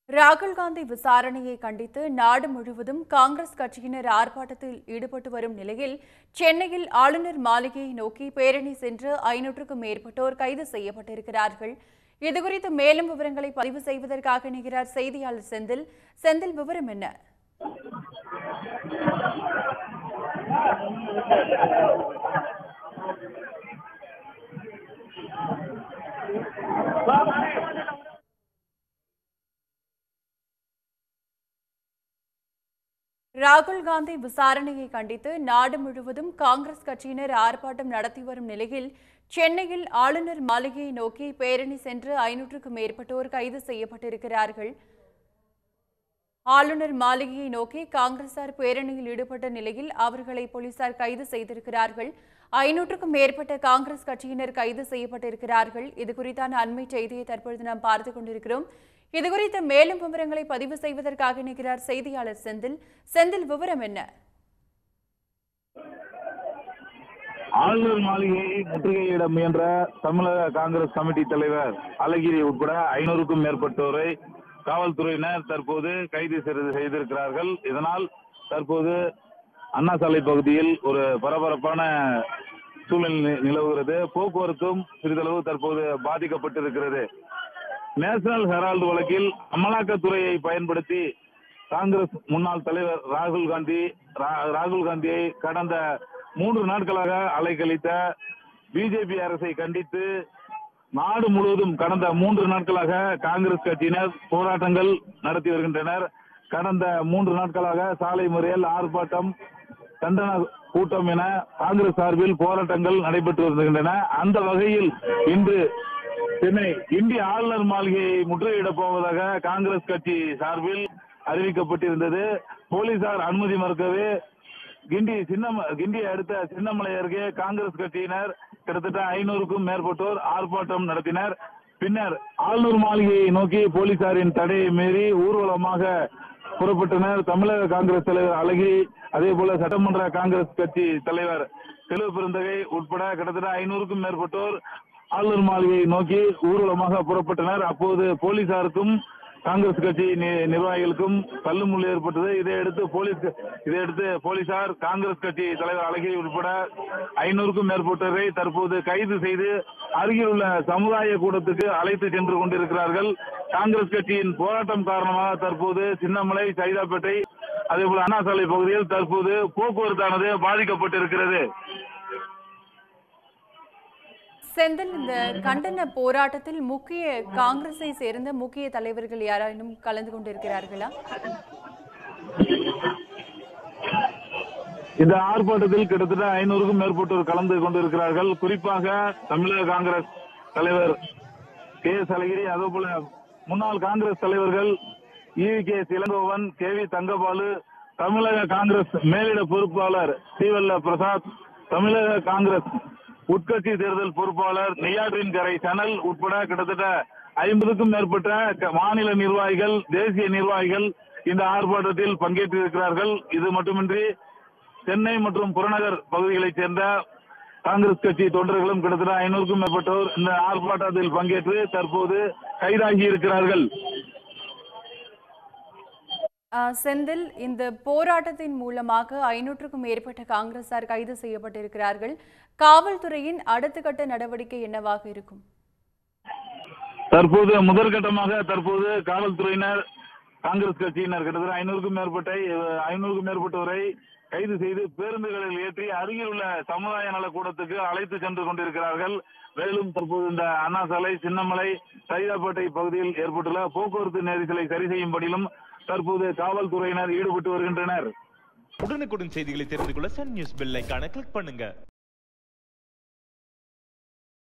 ராகுல் காந்தி விசாரணையை கண்டித்து நாடு முழுவதும் காங்கிரஸ் கட்சியினர் ஆர்ப்பாட்டத்தில் ஈடுபட்டு வரும் நிலையில் சென்னையில் ஆளுநர் மாளிகையை நோக்கி பேரணி சென்று ஐநூற்றுக்கும் மேற்பட்டோர் கைது செய்யப்பட்டிருக்கிறார்கள் இதுகுறித்து மேலும் விவரங்களை பதிவு செய்வதற்காக இணைகிறார் செய்தியாளர் செந்தில் செந்தில் விவரம் என்ன ராகுல் காந்தி விசாரணையை கண்டித்து நாடு முழுவதும் காங்கிரஸ் கட்சியினர் ஆர்ப்பாட்டம் நடத்தி வரும் நிலையில் சென்னையில் ஆளுநர் மாளிகையை நோக்கி பேரணி சென்று ஐநூற்றுக்கும் மேற்பட்டோர் கைது செய்யப்பட்டிருக்கிறார்கள் ஆளுநர் மாளிகையை நோக்கி காங்கிரசார் பேரணியில் ஈடுபட்ட நிலையில் அவர்களை போலீசார் கைது செய்திருக்கிறார்கள் ஐநூற்றுக்கும் மேற்பட்ட காங்கிரஸ் கட்சியினர் கைது செய்யப்பட்டிருக்கிறார்கள் இது குறித்தான அண்மை செய்தியை தற்பொழுது நாம் பார்த்துக் கொண்டிருக்கிறோம் இதுகுறித்த மேலும் விவரங்களை பதிவு செய்வதற்காக இணைக்கிறார் செய்தியாளர் செந்தில் செந்தில் விவரம் என்ன ஆளுநர் மாளிகையை முற்றுகையிட முயன்ற தமிழக காங்கிரஸ் கமிட்டி தலைவர் அழகிரி உட்பட ஐநூறுக்கும் மேற்பட்டோரை காவல்துறையினர் தற்போது கைது செய்து- செய்திருக்கிறார்கள் இதனால் தற்போது அண்ணா சாலை பகுதியில் ஒரு பரபரப்பான சூழ்நிலை நி- நிலவுகிறது போக்குவரத்தும் சிறிதளவு தற்போது பாதிக்கப்பட்டிருக்கிறது நேஷனல் ஹெரால்டு வழக்கில் அமலாக்கத்துறையை பயன்படுத்தி காங்கிரஸ் முன்னாள் தலைவர் ராகுல் காந்தி ரா- ராகுல் காந்தியை கடந்த மூன்று நாட்களாக அலைக்கழித்த பிஜேபி அரசை கண்டித்து நாடு முழுவதும் கடந்த மூன்று நாட்களாக காங்கிரஸ் கட்சியினர் போராட்டங்கள் நடத்தி வருகின்றனர் கடந்த மூன்று நாட்களாக சாலை முறையில் ஆர்ப்பாட்டம் கண்டன கூட்டம் என காங்கிரஸ் சார்பில் போராட்டங்கள் நடைபெற்று வருகின்றன அந்த வகையில் இன்று சென்னை இந்திய ஆளுநர் மாளிகையை முற்றுகையிடப் போவதாக காங்கிரஸ் கட்சி சார்பில் அறிவிக்கப்பட்டிருந்தது போலீசார் அனுமதி மறுக்கவே கிண்டி சின்ன கிண்டியை அடுத்த சின்னமலை அருகே காங்கிரஸ் கட்சியினர் கிட்டத்தட்ட ஐநூறுக்கும் மேற்பட்டோர் ஆர்ப்பாட்டம் நடத்தினர் பின்னர் ஆளுநர் மாளிகையை நோக்கி போலீசாரின் தடையை மீறி ஊர்வலமாக புறப்பட்டனர் தமிழக காங்கிரஸ் தலைவர் அழகிரி அதே போல சட்டமன்ற காங்கிரஸ் கட்சி தலைவர் செல்வ பெருந்தகை உட்பட கிட்டத்தட்ட ஐநூறுக்கும் மேற்பட்டோர் ஆளுநர் மாளிகையை நோக்கி ஊர்வலமாக புறப்பட்டனர் அப்போது போலீசாருக்கும் காங்கிரஸ் கட்சி நி- நிர்வாகிகளுக்கும் தள்ளுமுள்ளு ஏற்பட்டது இதையடுத்து போலீஸ் இதையடுத்து போலீசார் காங்கிரஸ் கட்சி தலைவர் அழகிரி உட்பட ஐநூறுக்கும் மேற்பட்டோரை தற்போது கைது செய்து அருகில் உள்ள சமுதாய கூடத்துக்கு அழைத்து சென்று கொண்டிருக்கிறார்கள் காங்கிரஸ் கட்சியின் போராட்டம் காரணமாக தற்போது சின்னமலை சைதாப்பேட்டை அதேபோல அண்ணா சாலை பகுதியில் தற்போது போக்குவரத்தானது பாதிக்கப்பட்டிருக்கிறது செந்தில் இந்த கண்டன போராட்டத்தில் முக்கிய காங்கிரஸை சேர்ந்த முக்கிய தலைவர்கள் யாராயினும் கலந்து கொண்டிருக்கிறார்களா இந்த ஆர்ப்பாட்டத்தில் கிட்டத்தட்ட ஐநூறுக்கும் மேற்பட்டோர் கலந்து கொண்டிருக்கிறார்கள் குறிப்பாக தமிழக காங்கிரஸ் தலைவர் கே எஸ் அழகிரி அதேபோல முன்னாள் காங்கிரஸ் தலைவர்கள் E K Elangovan K V Thangabalu தமிழக காங்கிரஸ் மேலிட பொறுப்பாளர் ஸ்ரீவல்ல பிரசாத் தமிழக காங்கிரஸ் உட்கட்சி தேர்தல் பொறுப்பாளர் நெய்யாற்றின் கரை சனல் உட்பட கிட்டத்தட்ட ஐம்பதுக்கும் மேற்பட்ட க- மாநில நிர்வாகிகள் தேசிய நிர்வாகிகள் இந்த ஆர்ப்பாட்டத்தில் பங்கேற்றிருக்கிறார்கள் இது மட்டுமின்றி சென்னை மற்றும் புறநகர் பகுதிகளைச் சேர்ந்த காங்கிரஸ் கட்சி தொண்டர்களும் கிட்டத்தட்ட ஐநூறுக்கும் மேற்பட்டோர் இந்த ஆர்ப்பாட்டத்தில் பங்கேற்று தற்போது கைதாகி இருக்கிறார்கள் ஆ, செந்தில் இந்த போராட்டத்தின் மூலமாக ஐநூற்றுக்கும் மேற்பட்ட காங்கிரசார் கைது செய்யப்பட்டிருக்கிறார்கள் காவல்துறையின் அடுத்த கட்ட நடவடிக்கை என்னவாக இருக்கும் தற்போது முதற்கட்டமாக தற்போது காவல்துறையினர் காங்கிரஸ் கட்சியினர் கிட்டத்தட்ட ஐநூறுக்கும் மேற்பட்ட ஐநூறுக்கும் மேற்பட்டோரை கைது செய்து பேருந்துகளில் ஏற்றி அருகில் உள்ள சமுதாய நல கூடத்துக்கு அழைத்து சென்று கொண்டிருக்கிறார்கள் மேலும் தற்போது இந்த அண்ணா சாலை சின்னமலை சைதாப்பேட்டை பகுதியில் ஏற்பட்டுள்ள போக்குவரத்து நெரிசலை சரி செய்யும் பணியிலும் தற்போது காவல்துறையினர் ஈடுபட்டு வருகின்றனர் உடனுக்குடன் செய்திகளை தெரிந்து கொள்ள சன் நியூஸ் பெல் ஐகானை கிளிக் பண்ணுங்க